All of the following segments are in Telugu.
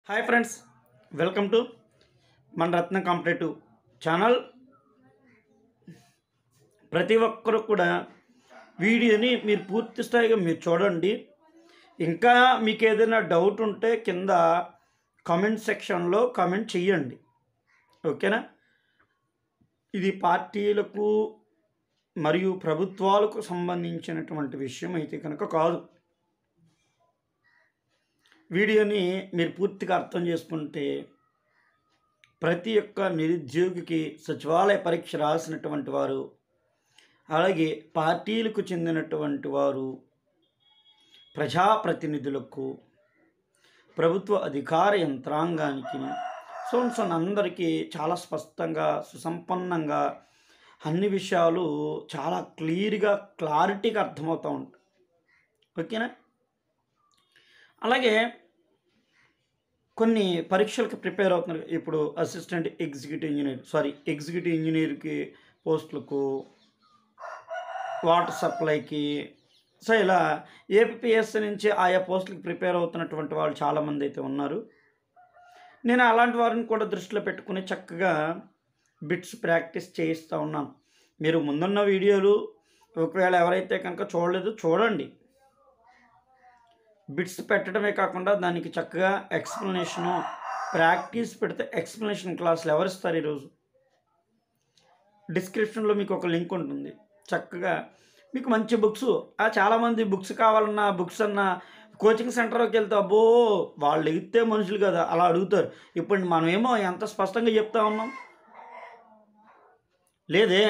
హాయ్ ఫ్రెండ్స్ వెల్కమ్ టు మన రత్న కాంపిటేటివ్ ఛానల్ ప్రతి ఒక్కరు కూడా వీడియోని మీరు పూర్తి స్థాయిగా మీరు చూడండి ఇంకా మీకు ఏదైనా డౌట్ ఉంటే కింద కామెంట్ సెక్షన్లో కామెంట్ చెయ్యండి ఓకేనా ఇది పార్టీలకు మరియు ప్రభుత్వాలకు సంబంధించినటువంటి విషయం అయితే కనుక కాదు వీడియోని మీరు పూర్తిగా అర్థం చేసుకుంటే ప్రతి ఒక్క నిరుద్యోగికి సచివాలయ పరీక్ష రాసినటువంటి వారు అలాగే పార్టీలకు చెందినటువంటి వారు ప్రజాప్రతినిధులకు ప్రభుత్వ అధికార యంత్రాంగానికి సోన్సన్ అందరికీ చాలా స్పష్టంగా సుసంపన్నంగా అన్ని విషయాలు చాలా క్లియర్గా క్లారిటీగా అర్థమవుతూ ఉంటాయి ఓకేనా అలాగే కొన్ని పరీక్షలకు ప్రిపేర్ అవుతున్నారు ఇప్పుడు assistant executive engineer sorry executive ఇంజనీర్కి పోస్టులకు వాటర్ సప్లైకి సో ఇలా ఏపీఎస్సీ నుంచి ఆయా పోస్టులకు ప్రిపేర్ అవుతున్నటువంటి వాళ్ళు చాలామంది అయితే ఉన్నారు నేను అలాంటి వారిని కూడా దృష్టిలో పెట్టుకుని చక్కగా బిట్స్ ప్రాక్టీస్ చేయిస్తూ ఉన్నాను మీరు ముందున్న వీడియోలు ఒకవేళ ఎవరైతే కనుక చూడలేదు చూడండి బిట్స్ పెట్టడమే కాకుండా దానికి చక్కగా ఎక్స్ప్లెనేషను ప్రాక్టీస్ పెడితే ఎక్స్ప్లెనేషన్ క్లాసులు ఎవరిస్తారు ఈరోజు డిస్క్రిప్షన్లో మీకు ఒక లింక్ ఉంటుంది చక్కగా మీకు మంచి బుక్స్ ఆ చాలామంది బుక్స్ కావాలన్నా బుక్స్ అన్న కోచింగ్ సెంటర్కి వెళ్తే అబ్బో వాళ్ళు ఎగితే మనుషులు కదా అలా అడుగుతారు ఇప్పుడు మనమేమో ఎంత స్పష్టంగా చెప్తా ఉన్నాం లేదే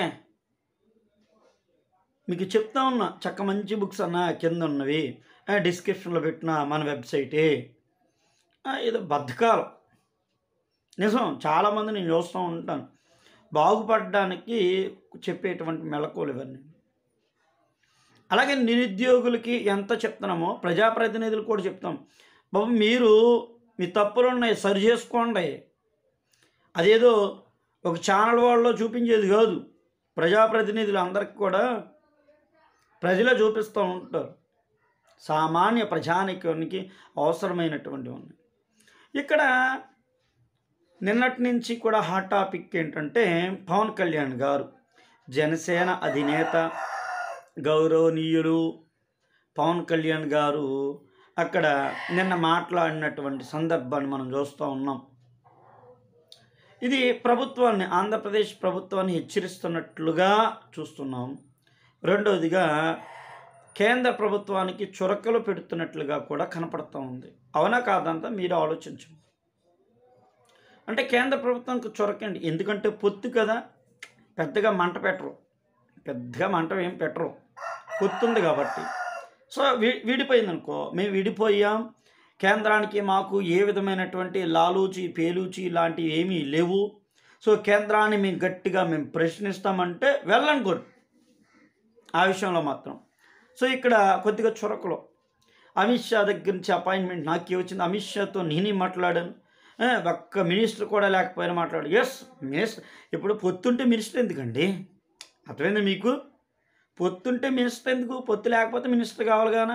మీకు చెప్తా ఉన్నా చక్క మంచి బుక్స్ అన్న కింద ఉన్నవి ఆ, డిస్క్రిప్షన్లో పెట్టిన మన వెబ్సైటే ఆ, ఏదో బద్ధకాలం నిజం చాలామంది నేను చూస్తూ ఉంటాను బాగుపడడానికి చెప్పేటువంటి మెళకువలు ఇవన్నీ అలాగే నిరుద్యోగులకి ఎంత చెప్తున్నామో ప్రజాప్రతినిధులు కూడా చెప్తాం బాబు మీరు మీ తప్పులు ఉన్నాయి సరి చేసుకోండి అదేదో ఒక ఛానల్ వాళ్ళలో చూపించేది కాదు ప్రజాప్రతినిధులు అందరికి కూడా ప్రజలే చూపిస్తూ ఉంటారు సామాన్య ప్రజానికానికి అవసరమైనటువంటివన్నీ ఇక్కడ నిన్నటి నుంచి కూడా హాట్ టాపిక్ ఏంటంటే పవన్ కళ్యాణ్ గారు జనసేన అధినేత గౌరవనీయులు పవన్ కళ్యాణ్ గారు అక్కడ నిన్న మాట్లాడినటువంటి సందర్భాన్ని మనం చూస్తూ ఉన్నాం ఇది ప్రభుత్వాన్ని ఆంధ్రప్రదేశ్ ప్రభుత్వాన్ని హెచ్చరిస్తున్నట్లుగా చూస్తున్నాం రెండవదిగా కేంద్ర ప్రభుత్వానికి చురకలు పెడుతున్నట్లుగా కూడా కనపడుతూ ఉంది అవునా కాదంతా మీరు ఆలోచించండి అంటే కేంద్ర ప్రభుత్వానికి చొరకండి ఎందుకంటే పొత్తు కదా పెద్దగా మంట పెట్టరు పెద్దగా మంట ఏం పెట్టరు పొత్తు ఉంది కాబట్టి సో వీ విడిపోయింది అనుకో మేము విడిపోయాం కేంద్రానికి మాకు ఏ విధమైనటువంటి లాలూచి పేలూచి లాంటివి ఏమీ లేవు సో కేంద్రాన్ని మేము గట్టిగా మేము ప్రశ్నిస్తామంటే వెళ్ళనుకోరు ఆ విషయంలో మాత్రం సో ఇక్కడ కొద్దిగా చురకలో అమిత్ షా దగ్గర నుంచి అపాయింట్మెంట్ నాకే వచ్చింది అమిత్ షాతో నేనే మాట్లాడాను ఏ, ఒక్క మినిస్టర్ కూడా లేకపోయినా మాట్లాడు ఎస్ మినిస్టర్ ఇప్పుడు పొత్తుంటే మినిస్టర్ ఎందుకండి అర్థమైంది మీకు పొత్తుంటే మినిస్టర్ ఎందుకు పొత్తు లేకపోతే మినిస్టర్ కావాలి కానా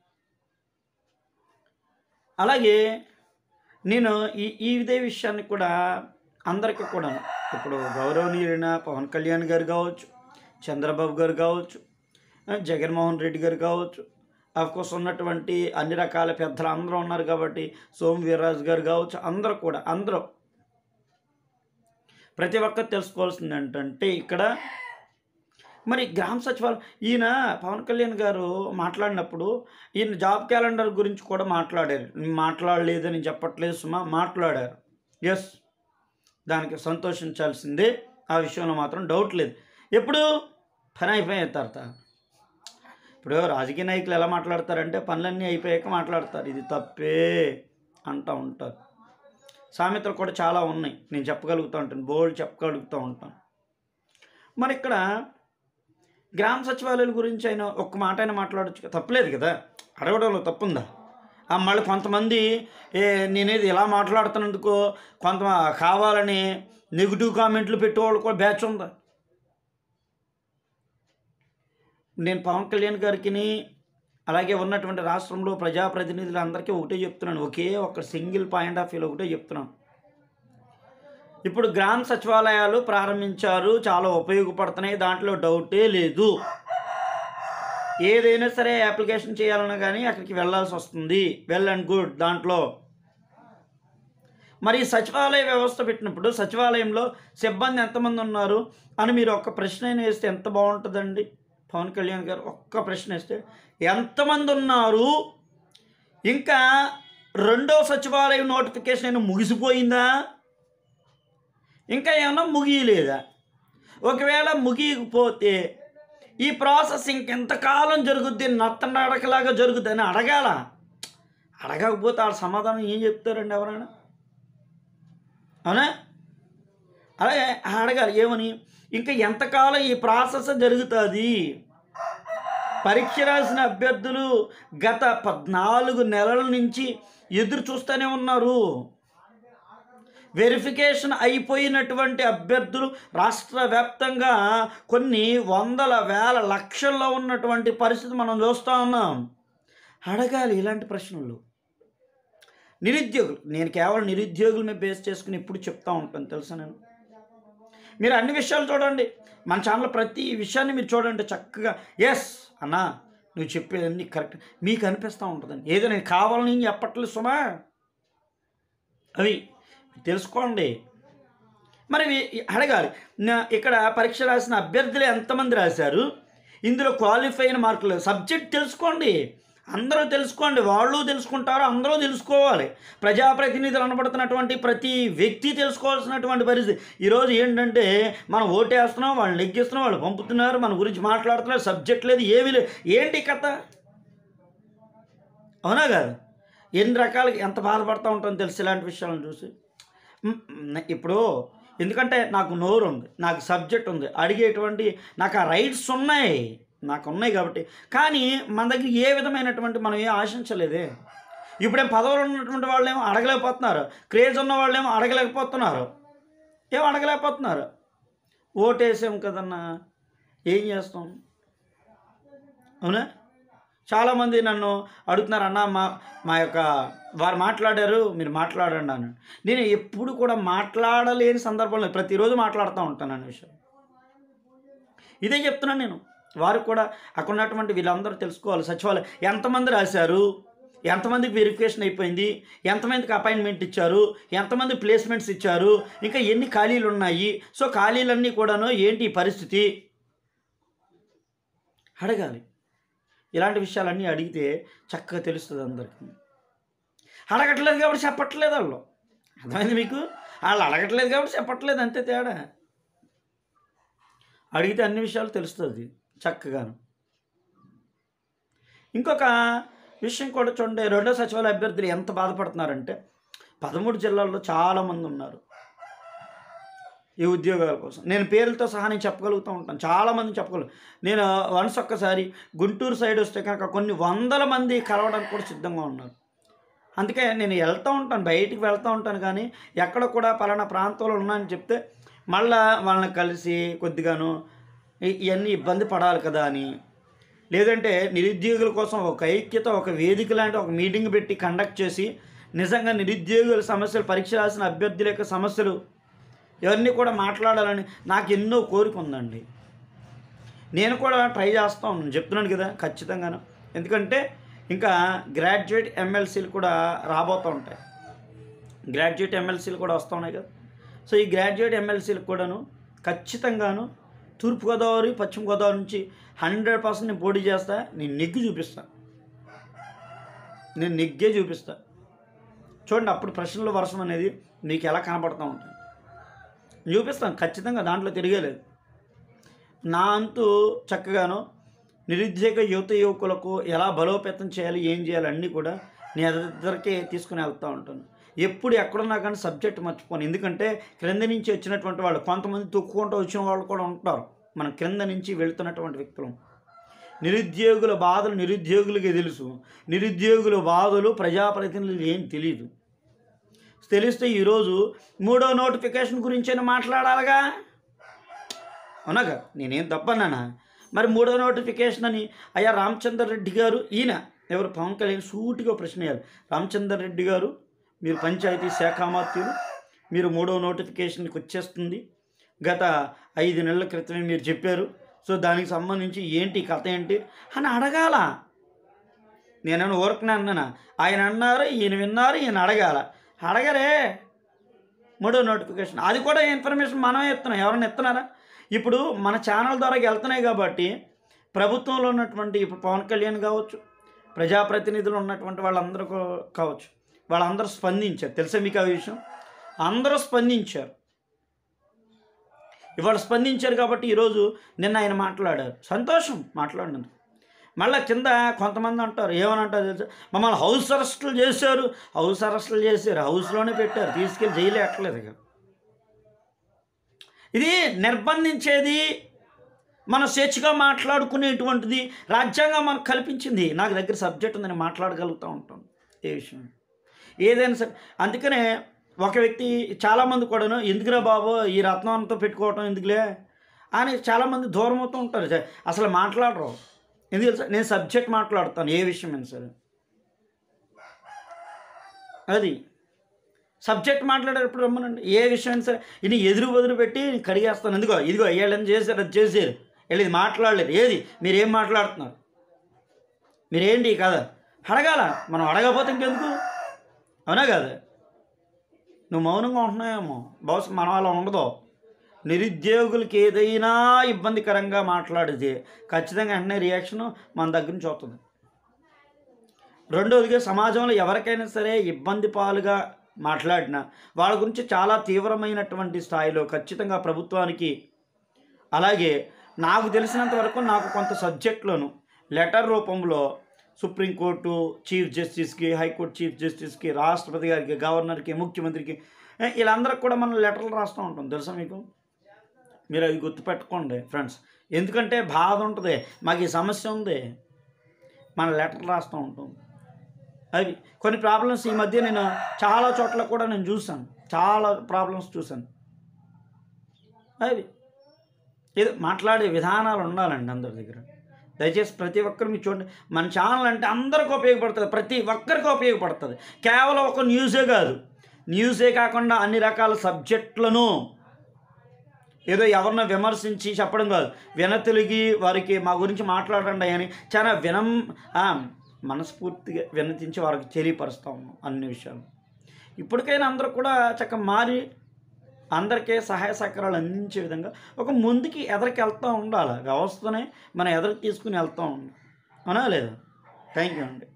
అలాగే నేను ఈ ఈ ఇదే విషయాన్ని కూడా అందరికీ కూడా ఇప్పుడు గౌరవనీయులైన పవన్ కళ్యాణ్ గారు కావచ్చు చంద్రబాబు గారు కావచ్చు ఆ, జగన్మోహన్ రెడ్డి గారు కావచ్చు కోర్స్ ఉన్నటువంటి అన్ని రకాల పెద్దలు అందరూ ఉన్నారు కాబట్టి సోము వీర్రాజు గారు కావచ్చు అందరూ కూడా అందరూ ప్రతి ఒక్కరు తెలుసుకోవాల్సింది ఏంటంటే ఇక్కడ మరి గ్రామ సచివాలయం ఈయన పవన్ కళ్యాణ్ గారు మాట్లాడినప్పుడు ఈయన జాబ్ క్యాలెండర్ గురించి కూడా మాట్లాడారు మాట్లాడలేదని చెప్పట్లేదు సుమా మాట్లాడారు ఎస్ దానికి సంతోషించాల్సిందే ఆ విషయంలో మాత్రం డౌట్ లేదు ఎప్పుడు పని అయిపోయిన తర్వాత ఇప్పుడు రాజకీయ నాయకులు ఎలా మాట్లాడతారంటే పనులన్నీ అయిపోయాక మాట్లాడతారు ఇది తప్పే అంటూ ఉంటారు సామెతలు కూడా చాలా ఉన్నాయి నేను చెప్పగలుగుతూ ఉంటాను బోల్డ్ చెప్పగలుగుతూ ఉంటాను మరి ఇక్కడ గ్రామ సచివాలయాల గురించి అయినా ఒక్క మాట అయినా మాట్లాడచ్చు కదా. తప్పలేదు కదా అడగడంలో తప్పుందా ఆ మళ్ళీ కొంతమంది ఏ నేనేది ఇలా మాట్లాడుతున్నందుకు కొంత కావాలని నెగిటివ్ కామెంట్లు పెట్టేవాళ్ళు కూడా బ్యాచ్ ఉందా నేను పవన్ కళ్యాణ్ గారికి అలాగే ఉన్నటువంటి రాష్ట్రంలో ప్రజాప్రతినిధులు అందరికీ ఒకటే చెప్తున్నాను ఒకే ఒక సింగిల్ పాయింట్ ఆఫ్ వ్యూలో ఒకటే చెప్తున్నాను ఇప్పుడు గ్రామ సచివాలయాలు ప్రారంభించారు చాలా ఉపయోగపడుతున్నాయి దాంట్లో డౌటే లేదు ఏదైనా సరే అప్లికేషన్ చేయాలన్నా కానీ అక్కడికి వెళ్ళాల్సి వస్తుంది వెల్ అండ్ గుడ్ దాంట్లో మరి సచివాలయ వ్యవస్థ పెట్టినప్పుడు సచివాలయంలో సిబ్బంది ఎంతమంది ఉన్నారు అని మీరు ఒక్క ప్రశ్న అయినా వేస్తే ఎంత బాగుంటుందండి పవన్ కళ్యాణ్ గారు ఒక్క ప్రశ్న వేస్తే ఎంతమంది ఉన్నారు ఇంకా రెండో సచివాలయం నోటిఫికేషన్ అయినా ముగిసిపోయిందా ఇంకా ఏమన్నా ముగియలేదా ఒకవేళ ముగియకపోతే ఈ ప్రాసెస్ ఇంకెంతకాలం జరుగుద్ది నత్తనడకలాగా జరుగుద్దని అడగాల అడగకపోతే ఆ సమాధానం ఏం చెప్తారండి ఎవరైనా అవునా అలాగే అడగాలి ఏమని ఇంకా ఎంతకాలం ఈ ప్రాసెస్ జరుగుతుంది పరీక్ష రాసిన అభ్యర్థులు గత పద్నాలుగు నెలల నుంచి ఎదురు చూస్తూనే ఉన్నారు వెరిఫికేషన్ అయిపోయినటువంటి అభ్యర్థులు రాష్ట్ర వ్యాప్తంగా కొన్ని వందల వేల లక్షల్లో ఉన్నటువంటి పరిస్థితి మనం చూస్తూ ఉన్నాం అడగాలి ఇలాంటి ప్రశ్నలు నిరుద్యోగులు నేను కేవలం నిరుద్యోగుల మీద బేస్ చేసుకుని ఎప్పుడు చెప్తా ఉంటాను తెలుసా నేను మీరు అన్ని విషయాలు చూడండి మన ఛానల్ ప్రతి విషయాన్ని మీరు చూడండి చక్కగా ఎస్ అన్నా నువ్వు చెప్పేదన్నీ కరెక్ట్ మీకు అనిపిస్తూ ఉంటుందండి ఏదో నేను కావాలని నేను చెప్పట్లేదు సుమా అవి తెలుసుకోండి మరి ఇవి అడగాలి నా- ఇక్కడ పరీక్ష రాసిన అభ్యర్థులు ఎంతమంది రాశారు ఇందులో క్వాలిఫై అయిన మార్కులు సబ్జెక్ట్ తెలుసుకోండి అందరూ తెలుసుకోండి వాళ్ళు తెలుసుకుంటారు అందరూ తెలుసుకోవాలి ప్రజాప్రతినిధులు అనబడుతున్నటువంటి ప్రతి వ్యక్తి తెలుసుకోవాల్సినటువంటి పరిస్థితి ఈరోజు ఏంటంటే మనం ఓటేస్తున్నాం వాళ్ళు నెగ్గిస్తున్నాం వాళ్ళు పంపుతున్నారు మన గురించి మాట్లాడుతున్నారు సబ్జెక్ట్ లేదు ఏమీ లేదు ఏంటి ఈ కథ అవునా కాదు ఎన్ని రకాలుగా ఎంత బాధపడతా ఉంటాం తెలుసు ఇలాంటి విషయాలను చూసి మ్, మ్, ఇప్పుడు ఎందుకంటే నాకు నోరు ఉంది నాకు సబ్జెక్ట్ ఉంది అడిగేటువంటి నాకు ఆ రైట్స్ ఉన్నాయి నాకు ఉన్నాయి కాబట్టి కానీ మన దగ్గర ఏ విధమైనటువంటి మనం ఏం ఆశించలేదే ఇప్పుడేం పదవులు ఉన్నటువంటి వాళ్ళు ఏమో అడగలేకపోతున్నారు క్రేజ్ ఉన్న వాళ్ళు ఏమో అడగలేకపోతున్నారు ఏం అడగలేకపోతున్నారు ఓటేసాం కదన్నా ఏం చేస్తాం అవునా చాలామంది నన్ను అడుగుతున్నారు అన్న మా మా యొక్క వారు మాట్లాడారు మీరు మాట్లాడండి అని నేను ఎప్పుడు కూడా మాట్లాడలేని సందర్భంలో ప్రతిరోజు మాట్లాడుతూ ఉంటాను అనే విషయం ఇదే చెప్తున్నాను నేను వారు కూడా అక్కడ ఉన్నటువంటి వీళ్ళందరూ తెలుసుకోవాలి సచివాలయం ఎంతమంది రాశారు ఎంతమందికి వెరిఫికేషన్ అయిపోయింది ఎంతమందికి అపాయింట్మెంట్ ఇచ్చారు ఎంతమంది ప్లేస్మెంట్స్ ఇచ్చారు ఇంకా ఎన్ని ఖాళీలు ఉన్నాయి సో ఖాళీలన్నీ కూడాను ఏంటి ఈ పరిస్థితి అడగాలి ఇలాంటి విషయాలన్నీ అడిగితే చక్కగా తెలుస్తుంది అందరికీ అడగట్లేదు కాబట్టి చెప్పట్లేదు వాళ్ళు అర్థమైంది మీకు వాళ్ళు అడగట్లేదు కాబట్టి చెప్పట్లేదు అంతే తేడా అడిగితే అన్ని విషయాలు తెలుస్తుంది చక్కగాను ఇంకొక విషయం కూడా చూడండి రెండో సచివాలయ అభ్యర్థులు ఎంత బాధపడుతున్నారంటే పదమూడు జిల్లాల్లో చాలామంది ఉన్నారు ఈ ఉద్యోగాల కోసం నేను పేర్లతో సహా నేను చెప్పగలుగుతూ ఉంటాను చాలామంది చెప్పగలను నేను వన్స్ ఒక్కసారి గుంటూరు సైడ్ వస్తే కనుక కొన్ని వందల మంది కలవడానికి కూడా సిద్ధంగా ఉన్నారు అందుకే నేను వెళ్తూ ఉంటాను బయటికి వెళ్తూ ఉంటాను కానీ ఎక్కడ కూడా పలానా ప్రాంతంలో ఉన్నానని చెప్తే మళ్ళా వాళ్ళని కలిసి కొద్దిగాను ఇ- ఇవన్నీ ఇబ్బంది పడాలి కదా అని లేదంటే నిరుద్యోగుల కోసం ఒక ఐక్యత ఒక వేదిక లాంటి ఒక మీటింగ్ పెట్టి కండక్ట్ చేసి నిజంగా నిరుద్యోగుల సమస్యలు పరీక్ష రాసిన అభ్యర్థుల యొక్క సమస్యలు ఇవన్నీ కూడా మాట్లాడాలని నాకు ఎన్నో కోరిక ఉందండి నేను కూడా ట్రై చేస్తా ఉన్నాను చెప్తున్నాను కదా ఖచ్చితంగాను ఎందుకంటే ఇంకా గ్రాడ్యుయేట్ ఎమ్మెల్సీలు కూడా రాబోతూ ఉంటాయి గ్రాడ్యుయేట్ ఎమ్మెల్సీలు కూడా వస్తూ ఉన్నాయి కదా సో ఈ గ్రాడ్యుయేట్ ఎమ్మెల్సీలు కూడాను ఖచ్చితంగాను తూర్పుగోదావరి పశ్చిమ గోదావరి నుంచి హండ్రెడ్ పర్సెంట్ నేను పోటీ చేస్తా నేను నెగ్గి చూపిస్తా నేను నెగ్గే చూపిస్తా చూడండి అప్పుడు ప్రశ్నల వర్షం అనేది మీకు ఎలా కనపడుతూ ఉంటుంది చూపిస్తాను ఖచ్చితంగా దాంట్లో తిరిగేలేదు నా అంతు చక్కగాను నిరుద్యోగ యువత యువకులకు ఎలా బలోపేతం చేయాలి ఏం చేయాలి అన్నీ కూడా నేను ఇద్దరికే తీసుకుని వెళ్తూ ఉంటాను ఎప్పుడు ఎక్కడున్నా కానీ సబ్జెక్ట్ మర్చిపోను ఎందుకంటే క్రింద నుంచి వచ్చినటువంటి వాళ్ళు కొంతమంది తొక్కుకుంటూ వచ్చిన వాళ్ళు కూడా ఉంటారు మనం క్రింద నుంచి వెళుతున్నటువంటి వ్యక్తులు నిరుద్యోగుల బాధలు నిరుద్యోగులకి తెలుసు నిరుద్యోగుల బాధలు ప్రజాప్రతినిధులు ఏం తెలియదు తెలిస్తే ఈరోజు మూడో నోటిఫికేషన్ గురించైనా మాట్లాడాలిగా అవునాగా నేనేం తప్పన్నానా మరి మూడో నోటిఫికేషన్ అని అయ్యా రామచంద్ర రెడ్డి గారు ఈయన ఎవరు పవన్ కళ్యాణ్ సూటిగా ప్రశ్న వేయాలి రామచంద్ర రెడ్డి గారు మీరు పంచాయతీ శాఖామాత్యులు మీరు మూడో నోటిఫికేషన్కి వచ్చేస్తుంది గత ఐదు నెలల క్రితమే మీరు చెప్పారు సో దానికి సంబంధించి ఏంటి కథ ఏంటి అని అడగాల నేనైనా ఊరకనే అన్నానా ఆయన అన్నారు ఈయన విన్నారు ఈయన అడగాల అడగరే మూడో నోటిఫికేషన్ అది కూడా ఇన్ఫర్మేషన్ మనమే ఇస్తున్నాం ఎవరైనా ఇస్తున్నారా ఇప్పుడు మన ఛానల్ ద్వారా వెళ్తున్నాయి కాబట్టి ప్రభుత్వంలో ఉన్నటువంటి ఇప్పుడు పవన్ కళ్యాణ్ కావచ్చు ప్రజాప్రతినిధులు ఉన్నటువంటి వాళ్ళందరూ కూ- కావచ్చు వాళ్ళందరూ స్పందించారు తెలుసా మీకు ఆ విషయం అందరూ స్పందించారు ఇవాళ స్పందించారు కాబట్టి ఈరోజు నిన్న ఆయన మాట్లాడారు సంతోషం మాట్లాడినందుకు మళ్ళీ కింద కొంతమంది అంటారు ఏమని అంటారు తెలుసా మమ్మల్ని హౌస్ అరెస్టులు చేశారు హౌస్ అరెస్టులు చేశారు హౌస్లోనే పెట్టారు తీసుకెళ్ళి జైలు ఎట్టలేదు ఇక ఇది నిర్బంధించేది మన స్వేచ్ఛగా మాట్లాడుకునేటువంటిది రాజ్యాంగం మనకు కల్పించింది నాకు దగ్గర సబ్జెక్ట్ ఉంది నేను మాట్లాడగలుగుతూ ఉంటాను ఏ విషయం ఏదైనా సరే అందుకనే ఒక వ్యక్తి చాలామంది కూడాను ఎందుకురా బాబు ఈ రత్నంతో పెట్టుకోవటం ఎందుకులే అని చాలామంది దూరం అవుతూ ఉంటారు చ- అసలు మాట్లాడరు ఎందుకు తెలుసా నేను సబ్జెక్ట్ మాట్లాడతాను ఏ విషయమైనా సరే అది సబ్జెక్ట్ మాట్లాడేటప్పుడు రమ్మనండి ఏ విషయం సరే ఇది ఎదురు బదురు పెట్టి నేను కడిగేస్తాను ఎందుకో ఇదిగో వీళ్ళని చేశారు అది చేశారు వీళ్ళు ఇది మాట్లాడలేరు ఏది మీరేం మాట్లాడుతున్నారు మీరేంటి కదా అడగాల మనం అడగకపోతే ఇంకెందుకు అవునా కదా నువ్వు మౌనంగా ఉంటున్నావేమో బహుశా మన వాళ్ళ ఉండదు నిరుద్యోగులకి ఏదైనా ఇబ్బందికరంగా మాట్లాడితే ఖచ్చితంగా వెంటనే రియాక్షన్ మన దగ్గర నుంచి వస్తుంది రెండవదిగా సమాజంలో ఎవరికైనా సరే ఇబ్బంది పాలుగా మాట్లాడినా వాళ్ళ గురించి చాలా తీవ్రమైనటువంటి స్థాయిలో ఖచ్చితంగా ప్రభుత్వానికి అలాగే నాకు తెలిసినంత వరకు నాకు కొంత సబ్జెక్టులను లెటర్ రూపంలో సుప్రీంకోర్టు చీఫ్ జస్టిస్కి హైకోర్టు చీఫ్ జస్టిస్కి రాష్ట్రపతి గారికి గవర్నర్కి ముఖ్యమంత్రికి ఏ, వీళ్ళందరికి కూడా మనం లెటర్లు రాస్తూ ఉంటాం తెలుసా మీకు మీరు అది గుర్తుపెట్టుకోండి ఫ్రెండ్స్ ఎందుకంటే బాధ ఉంటుంది మాకు ఈ సమస్య ఉంది మన లెటర్ రాస్తూ ఉంటాం అవి కొన్ని ప్రాబ్లమ్స్ ఈ మధ్య నేను చాలా చోట్ల కూడా నేను చూసాను చాలా ప్రాబ్లమ్స్ చూశాను అవి ఏదో మాట్లాడే విధానాలు ఉండాలండి అందరి దగ్గర దయచేసి ప్రతి ఒక్కరు మీరు చూడండి మన ఛానల్ అంటే అందరికి ఉపయోగపడుతుంది ప్రతి ఒక్కరికి ఉపయోగపడుతుంది కేవలం ఒక న్యూసే కాదు న్యూసే కాకుండా అన్ని రకాల సబ్జెక్టులను ఏదో ఎవరినో విమర్శించి చెప్పడం కాదు వినతెలిగి వారికి మా గురించి మాట్లాడండి అని చాలా వినం ఆ, మనస్ఫూర్తిగా వినతించి వారికి తెలియపరుస్తూ ఉన్నాం అన్ని విషయాలు ఇప్పటికైనా అందరూ కూడా చక్కగా మారి అందరికీ సహాయ సహకారాలు అందించే విధంగా ఒక ముందుకి ఎదరికి వెళ్తూ ఉండాలి వ్యవస్థనే మనం ఎదరికి తీసుకుని వెళ్తూ ఉండాలి అవునా లేదా థ్యాంక్ యూ అండి